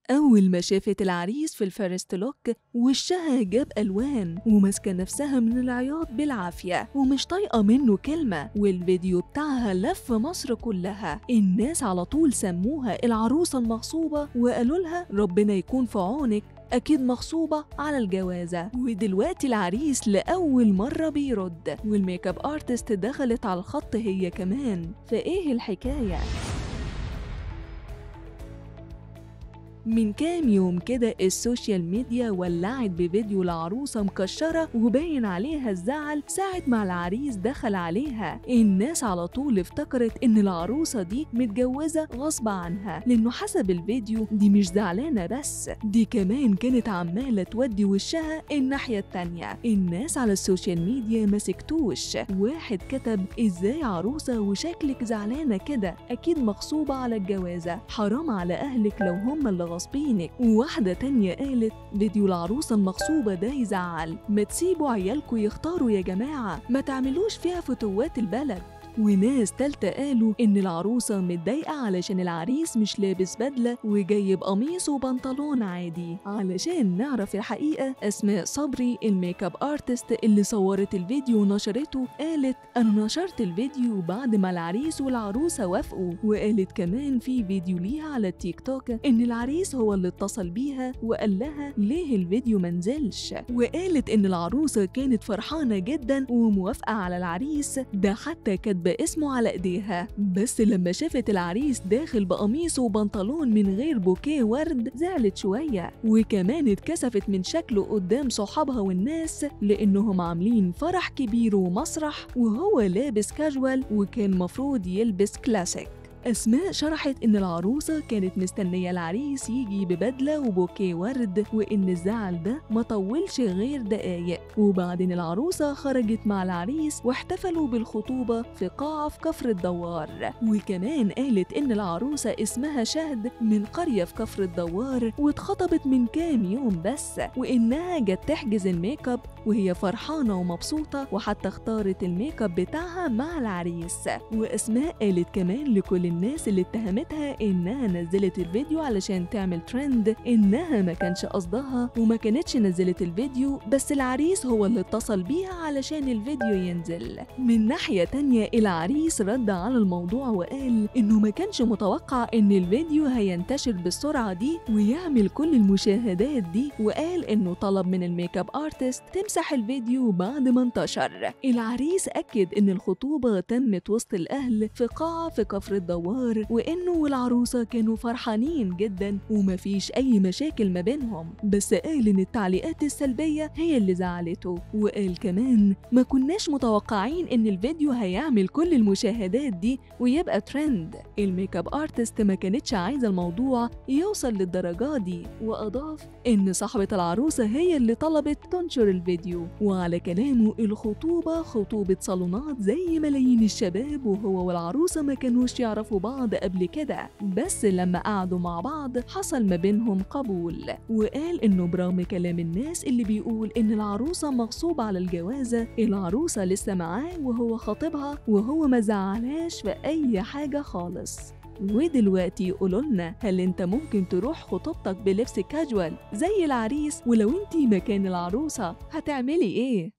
أول ما شافت العريس في الفيرست لوك وشها جاب ألوان وماسكة نفسها من العياط بالعافية ومش طايقة منه كلمة والفيديو بتاعها لف مصر كلها الناس على طول سموها العروسة المغصوبة وقالوا لها ربنا يكون في عونك أكيد مغصوبة على الجوازة ودلوقتي العريس لأول مرة بيرد والميك اب ارتست دخلت على الخط هي كمان فإيه الحكاية؟ من كام يوم كده السوشيال ميديا ولعت بفيديو لعروسة مكشرة وباين عليها الزعل ساعة ما العريس دخل عليها الناس على طول افتكرت ان العروسة دي متجوزة غصب عنها لانه حسب الفيديو دي مش زعلانة بس دي كمان كانت عمالة تودي وشها الناحية التانية الناس على السوشيال ميديا ما سكتوش واحد كتب ازاي عروسة وشكلك زعلانة كده اكيد مغصوبة على الجوازة حرام على اهلك لو هم اللي غاصبينك وواحدة تانية قالت فيديو العروسة المغصوبة ده يزعل ما تسيبوا عيالكوا يختاروا يا جماعة ما تعملوش فيها فتوات البلد وناس تالتة قالوا إن العروسة متضايقة علشان العريس مش لابس بدلة وجاي بقميص وبنطلون عادي علشان نعرف الحقيقة أسماء صبري الميك اب ارتست اللي صورت الفيديو ونشرته قالت أنا نشرت الفيديو بعد ما العريس والعروسة وافقوا وقالت كمان في فيديو ليها على التيك توك إن العريس هو اللي اتصل بيها وقال لها ليه الفيديو منزلش وقالت إن العروسة كانت فرحانة جدا وموافقة على العريس ده حتى كاتبة اسمه على ايديها بس لما شافت العريس داخل بقميص وبنطلون من غير بوكيه ورد زعلت شوية وكمان اتكسفت من شكله قدام صحابها والناس لانهم عاملين فرح كبير ومسرح وهو لابس كاجوال وكان مفروض يلبس كلاسيك أسماء شرحت إن العروسة كانت مستنية العريس يجي ببدلة وبوكيه ورد وإن الزعل ده ما طولش غير دقايق وبعدين العروسة خرجت مع العريس واحتفلوا بالخطوبة في قاعة في كفر الدوار وكمان قالت إن العروسة اسمها شهد من قرية في كفر الدوار واتخطبت من كام يوم بس وإنها جت تحجز الميك اب وهي فرحانة ومبسوطة وحتى اختارت الميك اب بتاعها مع العريس وأسماء قالت كمان لكل الناس اللي اتهمتها إنها نزلت الفيديو علشان تعمل ترند إنها ما كانش قصدها وما كانتش نزلت الفيديو بس العريس هو اللي اتصل بيها علشان الفيديو ينزل من ناحية تانية العريس رد على الموضوع وقال إنه ما كانش متوقع إن الفيديو هينتشر بالسرعة دي ويعمل كل المشاهدات دي وقال إنه طلب من الميك اب ارتست تمسح الفيديو بعد ما انتشر العريس أكد إن الخطوبة تمت وسط الأهل في قاعة في كفر الدوار وإنه والعروسة كانوا فرحانين جدا ومفيش أي مشاكل ما بينهم بس قال إن التعليقات السلبية هي اللي زعلته وقال كمان ما كناش متوقعين إن الفيديو هيعمل كل المشاهدات دي ويبقى ترند الميك اب ارتست ما كانتش عايزة الموضوع يوصل للدرجة دي وأضاف إن صاحبة العروسة هي اللي طلبت تنشر الفيديو وعلى كلامه الخطوبة خطوبة صالونات زي ملايين الشباب وهو والعروسة ما كانوش يعرفوا بعض قبل كده بس لما قعدوا مع بعض حصل ما بينهم قبول وقال إنه برغم كلام الناس اللي بيقول إن العروسة مغصوبة على الجوازة العروسة لسه معاه وهو خاطبها وهو ما زعلهاش في أي حاجة خالص ودلوقتي قولولنا هل انت ممكن تروح خطوبتك بلبس كاجوال زي العريس ولو انت مكان العروسة هتعملي ايه؟